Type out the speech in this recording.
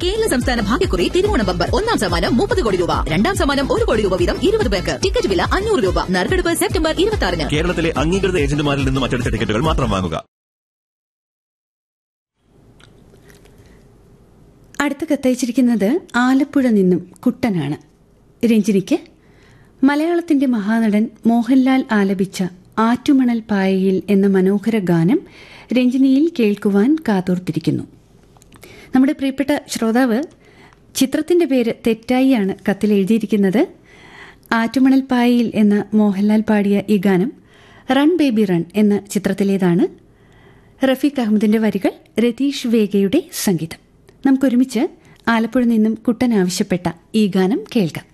കേരള സംസ്ഥാന ഭാഗ്യക്കുറി തിരുവോണം ബമ്പർ ഒന്നാം സമ്മാനം മുപ്പത് കോടി രൂപ രണ്ടാം സമ്മാനം ഒരു കോടി രൂപ വീതം ഇരുപത് പേർക്ക് ടിക്കറ്റ് വില അഞ്ഞൂറ് രൂപ നറുക്കെടുപ്പ് സെപ്റ്റംബർ ഇരുപത്തി ആറിന് കേരളത്തിലെ അംഗീകൃത ഏജന്റുമാരിൽ നിന്നും അച്ചടിച്ച ടിക്കറ്റുകൾ മാത്രം വാങ്ങുക അടുത്ത കത്തയച്ചിരിക്കുന്നത് ആലപ്പുഴ നിന്നും കുട്ടനാണ് രഞ്ജിനിക്ക് മലയാളത്തിന്റെ മഹാനടൻ മോഹൻലാൽ ആലപിച്ച ആറ്റുമണൽ പായയിൽ എന്ന മനോഹര ഗാനം രഞ്ജിനിയിൽ കേൾക്കുവാൻ കാതോർത്തിരിക്കുന്നു നമ്മുടെ പ്രിയപ്പെട്ട ശ്രോതാവ് ചിത്രത്തിന്റെ പേര് തെറ്റായിയാണ് കത്തിൽ എഴുതിയിരിക്കുന്നത് ആറ്റുമണൽ പായയിൽ എന്ന മോഹൻലാൽ പാടിയ ഈ ഗാനം റൺ ബേബി റൺ എന്ന ചിത്രത്തിലേതാണ് റഫീഖ് അഹമ്മദിന്റെ വരികൾ രതീഷ് വേഗയുടെ സംഗീതം നമുക്കൊരുമിച്ച് ആലപ്പുഴ നിന്നും കുട്ടൻ ആവശ്യപ്പെട്ട ഈ ഗാനം കേൾക്കാം